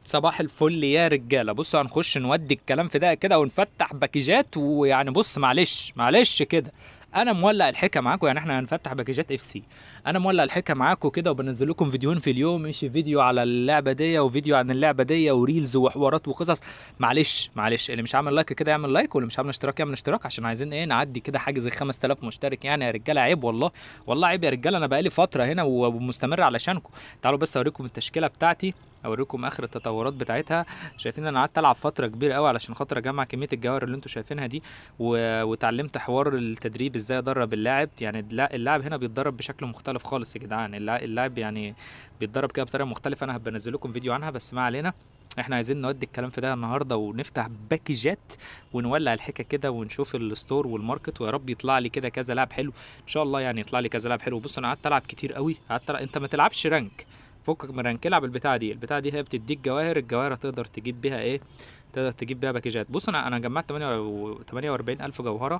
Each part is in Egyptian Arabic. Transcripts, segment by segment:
صباح الفل يا رجاله بصوا هنخش نودي الكلام في ده كده ونفتح باكيجات ويعني بص معلش معلش كده انا مولع الحكه معاكم يعني احنا هنفتح باكيجات اف سي انا مولع الحكه معاكم كده وبنزل لكم فيديوهين في اليوم مش فيديو على اللعبه دي وفيديو عن اللعبه دي وريلز وحوارات وقصص معلش معلش اللي مش عامل لايك كده يعمل لايك واللي مش عامل اشتراك يعمل اشتراك عشان عايزين ايه نعدي كده حاجز ال 5000 مشترك يعني يا رجاله عيب والله والله عيب يا رجاله انا بقالي فتره هنا ومستمر علشانكم تعالوا بس اوريكم التشكيله بتاعتي اوريكم اخر التطورات بتاعتها شايفين انا قعدت العب فتره كبيره قوي علشان خاطر اجمع كميه الجواهر اللي انتم شايفينها دي و... وتعلمت حوار التدريب ازاي ادرب اللاعب يعني اللا- اللاعب هنا بيتدرب بشكل مختلف خالص يا جدعان اللا- اللاعب يعني بيتدرب كده بطريقه مختلفه انا هبنزل لكم فيديو عنها بس ما علينا احنا عايزين نودي الكلام في ده النهارده ونفتح باكيجات ونولع الحكه كده ونشوف الستور والماركت ويا رب يطلع لي كده كذا لاعب حلو ان شاء الله يعني يطلع لي كذا لاعب حلو بص انا قعدت العب كتير قوي قعدت ألعب... انت ما تلعبش رانك فكك من رانك العب البتاعه دي البتاعه دي هي بتديك جواهر الجواهر تقدر تجيب بيها ايه تقدر تجيب بيها باكيجات بص انا انا جمعت 48 الف جوهره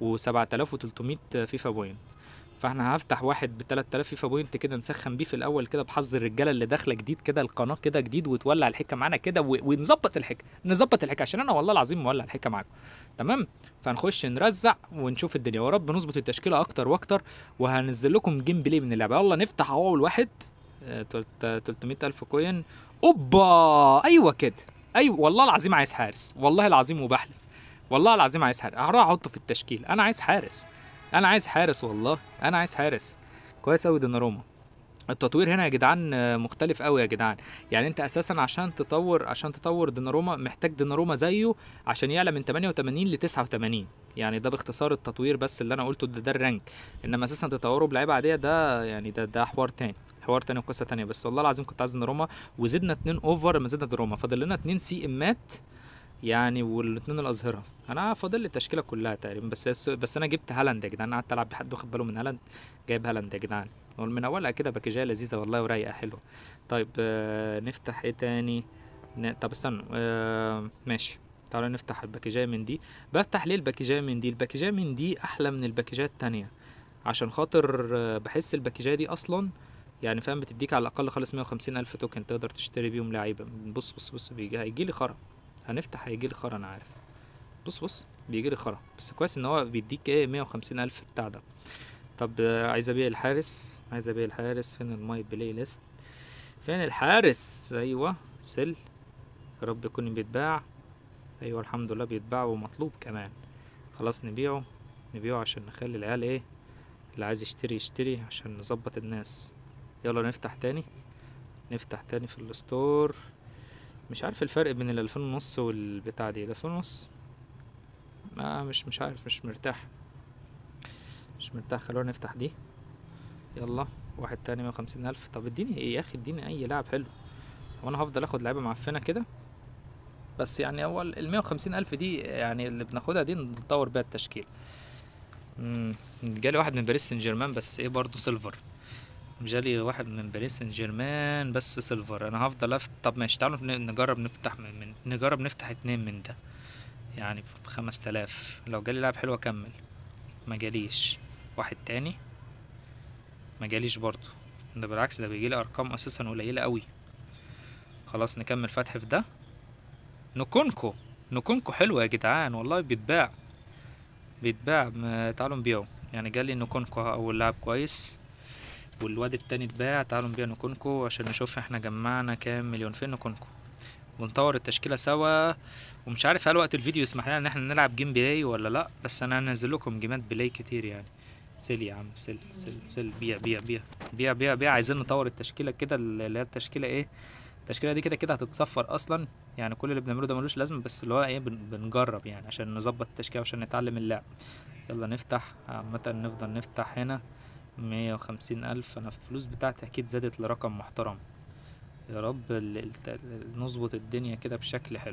و7300 فيفا بوينت فاحنا هفتح واحد ب 3000 فيفا بوينت كده نسخن بيه في الاول كده بحظ الرجاله اللي داخله جديد كده القناه كده جديد وتولع الحكه معانا كده و- ونظبط الحكه نظبط الحكه عشان انا والله العظيم مولع الحكه معاكم تمام فهنخش نرزع ونشوف الدنيا ويا رب نظبط التشكيله اكتر واكتر وهنزل لكم جيم بلاي من اللعبه يلا نفتح اهو اول واحد آه، تلت- 300 الف كوين اوبا ايوه كده ايوه والله العظيم عايز حارس والله العظيم وبحلف والله العظيم عايز حارس هروح احطه في التشكيل انا عايز حارس انا عايز حارس والله انا عايز حارس كويس قوي دوناروما التطوير هنا يا جدعان آه، مختلف قوي يا جدعان يعني انت اساسا عشان تطور عشان تطور ديناروما محتاج ديناروما زيه عشان يعلى من 88 ل 89 يعني ده باختصار التطوير بس اللي انا قلته ده, ده الرانك انما اساسا تطوره بلعيبه عاديه ده يعني ده ده حوار تاني حوار تاني وقصه تانية بس والله العظيم كنت عايز ديناروما وزدنا اتنين اوفر لما زدنا ديناروما فاضل لنا اتنين سي امات يعني والاتنين الاظهره انا فاضل لي التشكيله كلها تقريبا بس بس انا جبت هالاند يا جدعان قعدت العب بحد واخد باله من هالاند جايب هالاند يا جدعان من اولها كده باكيجيه لذيذه والله ورايقه حلوه طيب آه نفتح ايه تاني ن... طب استنى آه ماشي تعالوا نفتح الباكيجيه من دي بفتح ليه الباكيجيه من دي الباكيجيه من دي احلى من الباكيجات التانية عشان خاطر آه، بحس الباكيجيه دي اصلا يعني فاهم بتديك على الاقل خالص 150 الف توكن تقدر تشتري بيهم لعيبه بص بص بص بيجي هيجي لي خرا هنفتح هيجي لي خرا انا عارف بص بص بيجي لي خرا بس كويس ان هو بيديك ايه 150 الف بتاع ده طب آه، عايز ابيع الحارس عايز ابيع الحارس فين الماي بلاي ليست فين الحارس ايوه سل يا رب يكون بيتباع ايوه الحمد لله بيتباع ومطلوب كمان خلاص نبيعه نبيعه عشان نخلي العيال ايه اللي عايز يشتري يشتري عشان نظبط الناس يلا نفتح تاني نفتح تاني في الستور مش عارف الفرق بين الالفين ونص والبتاع دي الالفين ونص ما مش مش عارف مش مرتاح مش مرتاح خلونا نفتح دي يلا واحد تاني مية وخمسين ألف طب اديني ايه يا اخي اديني اي لاعب حلو وانا هفضل اخد لعيبة معفنة كده بس يعني اول المية وخمسين ألف دي يعني اللي بناخدها دي نطور بيها التشكيل مم، جالي واحد من باريس سان جيرمان بس ايه برضه سيلفر جالي واحد من باريس سان جيرمان بس سيلفر انا هفضل أفت... طب ماشي تعالوا ن- نجرب نفتح من... من نجرب نفتح اتنين من ده يعني بخمس تلاف لو جالي لاعب حلو اكمل ما جاليش واحد تاني ما جاليش برضو ده بالعكس ده بيجيلي ارقام اساسا قليله قوي خلاص نكمل فتح في ده نكونكو نكونكو حلو يا جدعان والله بيتباع بيتباع ما- تعالوا نبيعه يعني جالي نكونكو اول لاعب كويس والواد التاني اتباع تعالوا نبيع نكونكو عشان نشوف احنا جمعنا كام مليون فين نكونكو ونطور التشكيله سوا ومش عارف هل وقت الفيديو يسمح لنا ان احنا نلعب جيم بلاي ولا لا بس انا هنزل لكم جيمات بلاي كتير يعني سيل يا عم سيل سيل سيل بيع بيع بيع بيع بيع بيع عايزين نطور التشكيله كده اللي هي التشكيله ايه التشكيله دي كده كده هتتصفر اصلا يعني كل اللي بنعمله ده ملوش لازمه بس اللي هو ايه بن- بنجرب يعني عشان نظبط التشكيله عشان نتعلم اللعب يلا نفتح عامه نفضل نفتح هنا مية وخمسين ألف أنا الفلوس بتاعتي أكيد زادت لرقم محترم يا رب ال- ال- ال- نظبط الدنيا كده بشكل حلو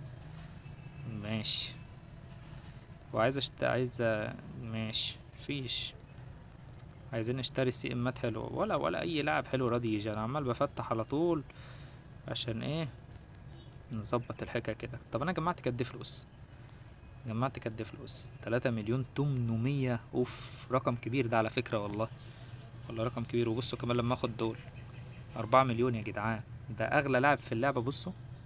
ماشي وعايز اشت... عايز أ- ماشي فيش عايزين نشتري سي امات حلوة ولا ولا اي لاعب حلو راضي يجي انا عمال بفتح على طول عشان ايه نظبط الحكاية كده طب انا جمعت قد إيه فلوس جمعت قد إيه فلوس تلاتة مليون تمنمية اوف رقم كبير ده على فكرة والله والله رقم كبير وبصوا كمان لما اخد دول أربعة مليون يا جدعان ده أغلى لاعب في اللعبة بصوا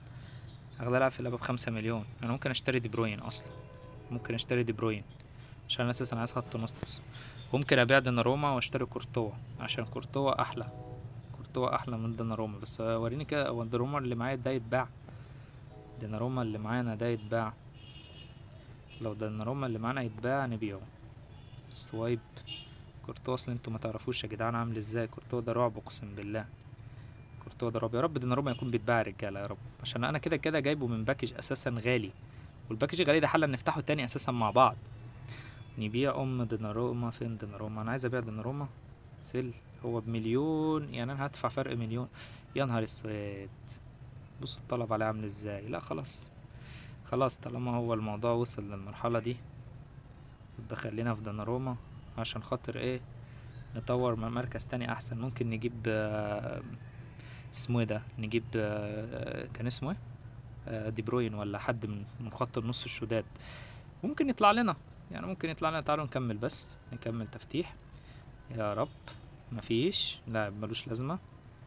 اغلى لاعب في اللعبه بخمسة مليون انا ممكن اشتري دي بروين اصلا ممكن اشتري دي بروين عشان انا اساسا عايز خط نص ممكن ابيع ديناروما واشتري كورتوا عشان كورتوا احلى كورتوا احلى من ديناروما بس وريني كده هو ديناروما اللي معايا ده يتباع ديناروما اللي معانا ده يتباع لو ديناروما اللي معانا يتباع نبيعه سوايب كورتوا اصلا انتوا ما تعرفوش يا جدعان عامل ازاي كورتوا ده رعب اقسم بالله كورتوا ده رعب يا رب ديناروما يكون بيتباع يا رجاله يا رب عشان انا كده كده جايبه من باكج اساسا غالي والباكج الغالي ده حلا نفتحه تاني اساسا مع بعض نبيع ام ديناروما فين ديناروما انا عايز ابيع ديناروما سيل هو بمليون يعني انا هدفع فرق مليون يا نهار اسود بصوا الطلب عليه عامل ازاي لا خلاص خلاص طالما هو الموضوع وصل للمرحلة دي يبقى خلينا في ديناروما عشان خاطر ايه نطور م- مركز تاني احسن ممكن نجيب آه، اسمه ايه ده نجيب آه، كان اسمه ايه آه، دي بروين ولا حد من من خط النص الشداد ممكن يطلع لنا يعني ممكن يطلع لنا تعالوا نكمل بس نكمل تفتيح يا رب مفيش لاعب ملوش لازمة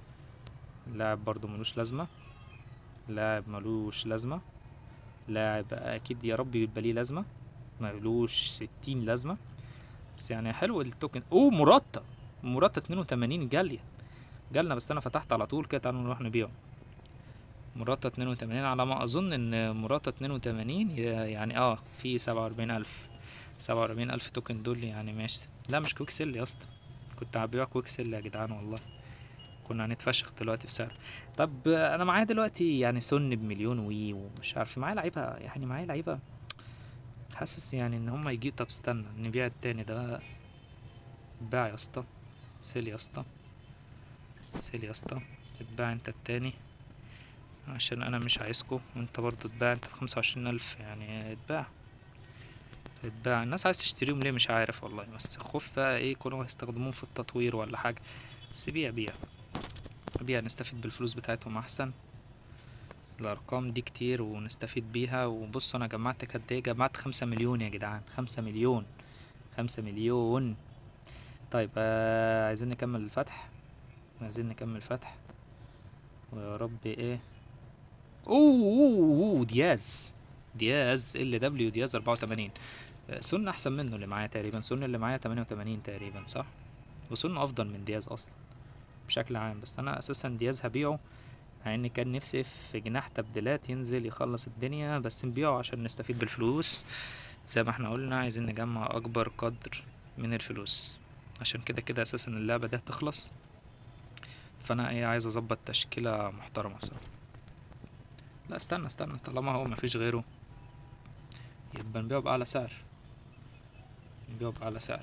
لاعب برضو ملوش لازمة لاعب ملوش لازمة لاعب اكيد يا رب يبقى ليه لازمة ملوش ستين لازمة بس يعني حلو التوكن اوه مرطة مرطة اتنين وتمانين جالية جالنا بس انا فتحت على طول كده تعالوا نروح نبيعه مرطة اتنين وتمانين على ما اظن ان مرطة اتنين وتمانين يعني اه في سبعة واربعين الف سبعة واربعين الف توكن دول يعني ماشي لا مش كويك سيل يا اسطى كنت هبيع كويك سيل يا جدعان والله كنا هنتفشخ دلوقتي في سعر طب آه، انا معايا دلوقتي يعني سن بمليون وي ومش عارف معايا لعيبه يعني معايا لعيبه حاسس يعني ان هما يجي طب استنى نبيع التاني ده اتباع يا اسطى سيل يا اسطى سيل يا اسطى اتباع انت التاني عشان انا مش عايزكو وانت برضو اتباع انت بخمسة وعشرين الف يعني اتباع اتباع الناس عايز تشتريهم ليه مش عارف والله بس خوف بقى ايه يكونوا هيستخدموهم في التطوير ولا حاجة بس بيع بيع بيع نستفيد بالفلوس بتاعتهم احسن الارقام دي كتير ونستفيد بيها وبصوا انا جمعت قد ايه جمعت خمسة مليون يا جدعان خمسة مليون خمسة مليون طيب آه عايزين نكمل الفتح عايزين نكمل فتح ويا رب ايه اوه اوه اوه دياز دياز ال دبليو دياز 84 آه، سن احسن منه اللي معايا تقريبا سن اللي معايا 88 تقريبا صح وسن افضل من دياز اصلا بشكل عام بس انا اساسا دياز هبيعه مع ان كان نفسي في جناح تبديلات ينزل يخلص الدنيا بس نبيعه عشان نستفيد بالفلوس زي ما احنا قلنا عايزين نجمع اكبر قدر من الفلوس عشان كده كده اساسا اللعبة دي هتخلص فانا ايه عايز اظبط تشكيلة محترمة بصراحة لا استنى استنى طالما هو مفيش غيره يبقى نبيعه بأعلى سعر نبيعه بأعلى سعر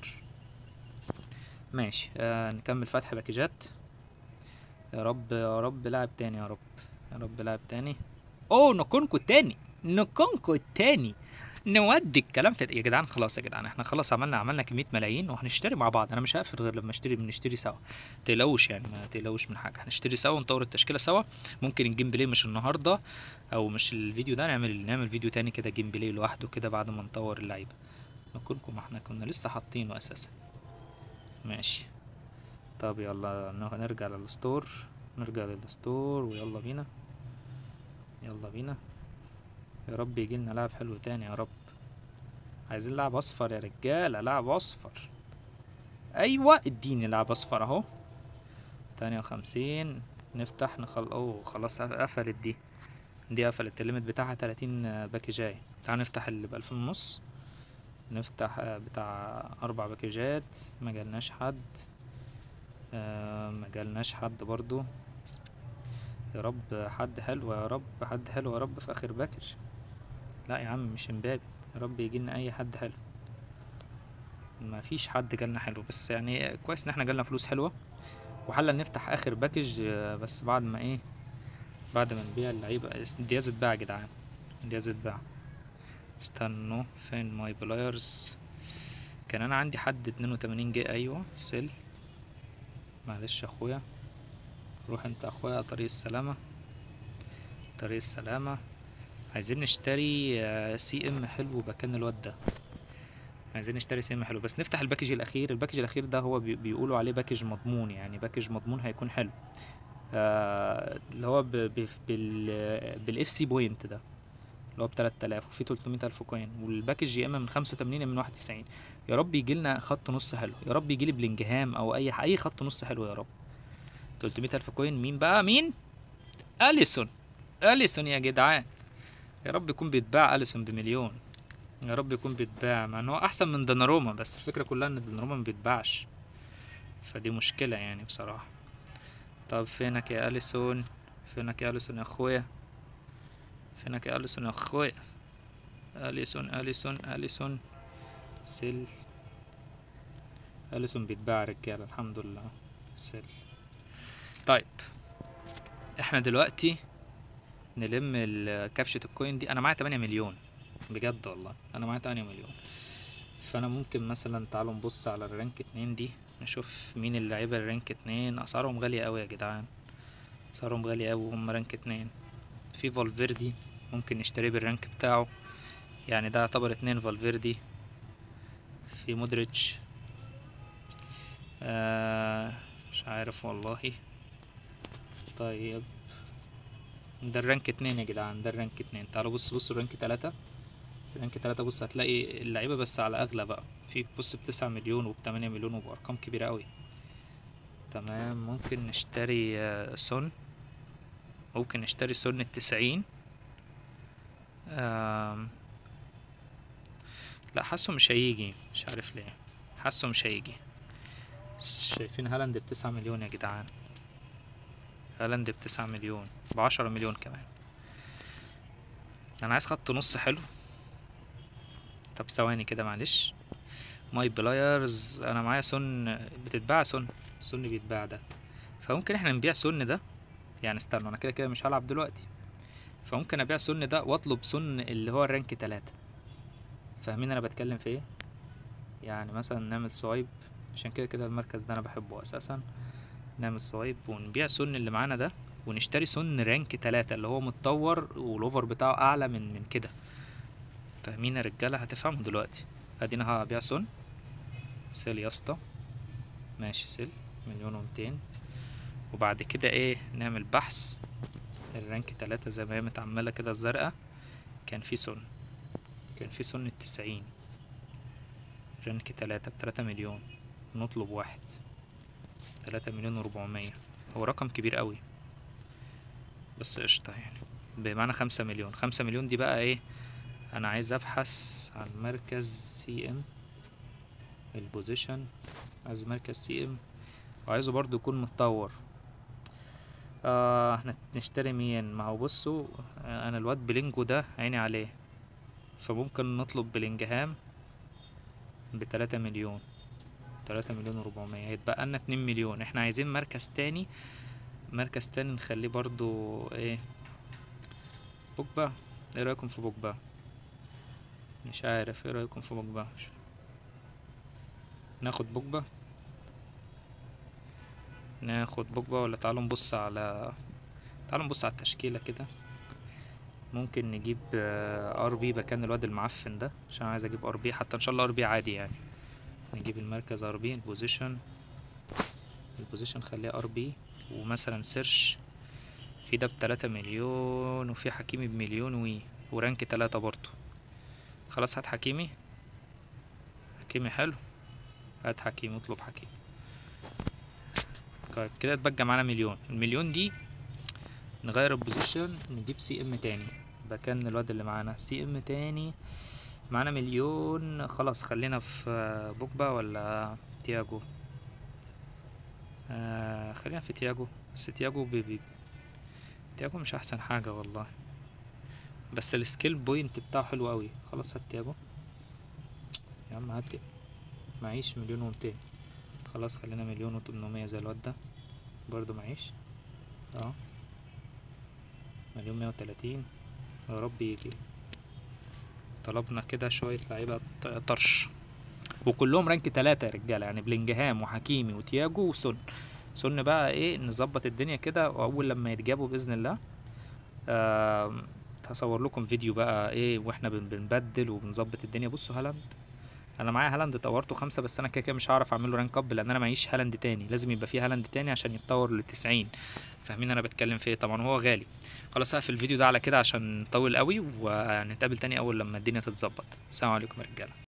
ماشي آه نكمل فتح باكجات يا رب يا رب لاعب تاني يا رب يا رب لاعب تاني اوه نكونكو التاني نكونكو التاني نودي الكلام في يا جدعان خلاص يا جدعان احنا خلاص عملنا عملنا كمية ملايين وهنشتري مع بعض انا مش هقفل غير لما اشتري بنشتري سوا تقلقوش يعني ما تقلقوش من حاجة هنشتري سوا ونطور التشكيلة سوا ممكن الجيم بلاي مش النهاردة او مش الفيديو ده نعمل نعمل فيديو تاني كده جيم بلاي لوحده كده بعد ما نطور اللعيبة نكونكم ما احنا كنا لسه حاطينه اساسا ماشي طب يلا ن- نرجع للستور نرجع للستور ويلا بينا يلا بينا يا رب يجيلنا لاعب حلو تاني يا رب عايزين لاعب اصفر يا رجالة لاعب اصفر ايوه اديني لاعب اصفر اهو تانية وخمسين نفتح نخل اوه خلاص قفلت دي دي قفلت الليمت بتاعها تلاتين باكجاي تعال نفتح اللي بألفين ونص نفتح آه، بتاع أربع باكجات ما جالناش حد آه، ما جالناش حد برضو يا رب حد حلو يا رب حد حلو يا رب في آخر باكج لا يا عم مش امبابي يا رب يجيلنا أي حد حلو ما فيش حد جالنا حلو بس يعني كويس ان احنا جالنا فلوس حلوة وحلا نفتح اخر باكج آه، بس بعد ما ايه بعد ما نبيع اللعيبة دياز اتباع يا جدعان دياز اتباع استنوا فين ماي بلايرز كان انا عندي حد اتنين وتمانين جي ايوه سيل معلش يا اخويا روح انت يا اخويا طريق السلامة طريق السلامة عايزين نشتري آه، سي ام حلو مكان الواد ده عايزين نشتري سي ام حلو بس نفتح الباكج الاخير الباكج الاخير ده هو بي- بيقولوا عليه باكج مضمون يعني باكج مضمون هيكون حلو آه اللي هو ب... ب... بال بالاف سي بوينت ده اللي هو ب 3000 وفي 300 الف كوين والباكج يا اما من 85 يا من 91 يا رب يجي لنا خط نص حلو يا رب يجي لي بلينجهام او اي ح- اي خط نص حلو يا رب 300 الف كوين مين بقى مين اليسون اليسون يا جدعان يا رب يكون بيتباع اليسون بمليون يا رب يكون بيتباع مع ان هو احسن من دوناروما بس الفكره كلها ان دوناروما ما بيتباعش فدي مشكله يعني بصراحه طب فينك يا اليسون فينك يا اليسون يا اخويا فينك يا اليسون يا اخويا اليسون اليسون اليسون سيل اليسون بيتباع رجاله الحمد لله سيل طيب احنا دلوقتي نلم ال- كبشة الكوين دي انا معايا 8 مليون بجد والله انا معايا 8 مليون فانا ممكن مثلا تعالوا نبص على الرانك اتنين دي نشوف مين اللعيبة الرانك اتنين اسعارهم غالية اوي يا جدعان اسعارهم غالية اوي وهم رانك اتنين في فالفيردي ممكن نشتريه بالرانك بتاعه يعني ده يعتبر اتنين فالفيردي في مودريتش آه مش عارف والله طيب ده الرانك اتنين يا جدعان ده الرانك اتنين تعالوا بص بصوا الرانك تلاتة الرانك تلاتة بص هتلاقي اللعيبة بس على أغلى بقى في بص بتسعة مليون وبتمانية مليون وبأرقام كبيرة أوي تمام ممكن نشتري آه، سون ممكن نشتري سون التسعين آم، لا حاسه مش هيجي مش عارف ليه حاسه مش هيجي شايفين هالاند بتسعة مليون يا جدعان هالاند بتسعة مليون بعشرة مليون كمان انا عايز خط نص حلو طب ثواني كده معلش ماي بلايرز انا معايا سن بتتباع سن سن بيتباع ده فممكن احنا نبيع سن ده يعني استنوا انا كده كده مش هلعب دلوقتي فممكن ابيع سن ده واطلب سن اللي هو الرانك تلاتة فاهمين انا بتكلم في ايه يعني مثلا نعمل سوايب عشان كده كده المركز ده انا بحبه اساسا نعمل سوايب ونبيع سن اللي معانا ده ونشتري سن رانك تلاتة اللي هو متطور والاوفر بتاعه اعلى من من كده فاهمين يا رجاله هتفهموا دلوقتي ادينا هبيع سن سيل يا اسطى ماشي سيل مليون ومتين وبعد كده ايه نعمل بحث الرانك تلاتة زي ما هي متعملة كده الزرقاء كان في سن كان في سن التسعين رانك تلاتة بتلاتة مليون نطلب واحد تلاتة مليون وربعمية هو رقم كبير قوي بس قشطة يعني بمعنى خمسة مليون خمسة مليون دي بقى ايه انا عايز ابحث عن مركز سي ام البوزيشن عايز مركز سي ام وعايزه برضو يكون متطور آه احنا نشتري مين ما هو بصوا آه، انا الواد بلينجو ده عيني عليه فممكن نطلب بلينجهام بتلاتة مليون تلاتة مليون وربعمية هيتبقى لنا اتنين مليون احنا عايزين مركز تاني مركز تاني نخليه برضو ايه بوجبا ايه رأيكم في بوجبا مش عارف ايه رأيكم في بوجبا ناخد بوجبا ناخد بوجبا ولا تعالوا نبص على تعالوا نبص على التشكيلة كده ممكن نجيب ار بي مكان الواد المعفن ده عشان عايز اجيب ار بي حتى ان شاء الله ار بي عادي يعني نجيب المركز ار بي البوزيشن البوزيشن خليه ار بي ومثلا سيرش في ده بتلاتة مليون وفي حكيمي بمليون وي ورانك تلاتة برضو خلاص هات حكيمي حكيمي حلو هات حكيمي اطلب حكيمي طيب كده اتبقى معانا مليون المليون دي نغير البوزيشن نجيب سي ام تاني مكان الواد اللي معانا سي ام تاني معانا مليون خلاص خلينا في آه، بوجبا ولا تياجو آه خلينا في تياجو بس تياجو بي بي تياجو مش احسن حاجة والله بس السكيل بوينت بتاعه حلو قوي خلاص هات تياجو يا عم هات معيش مليون ومتين خلاص خلينا مليون وتمنمية زي الواد ده برضو معيش اه مليون مية وتلاتين يا رب يجي طلبنا كده شوية لعيبة ط- طرش وكلهم رانك تلاتة يا رجالة يعني بلينجهام وحكيمي وتياجو وسون سون بقى ايه نظبط الدنيا كده واول لما يتجابوا باذن الله آم، هصور لكم فيديو بقى ايه واحنا بن- بنبدل وبنظبط الدنيا بصوا هالاند انا معايا هالاند طورته خمسة بس انا كده كده مش هعرف اعمل له رانك اب لان انا معيش هالاند تاني لازم يبقى فيه هالاند تاني عشان يتطور ل 90 فاهمين انا بتكلم في ايه طبعا هو غالي خلاص هقفل الفيديو ده على كده عشان نطول قوي ونتقابل تاني اول لما الدنيا تتظبط السلام عليكم يا رجاله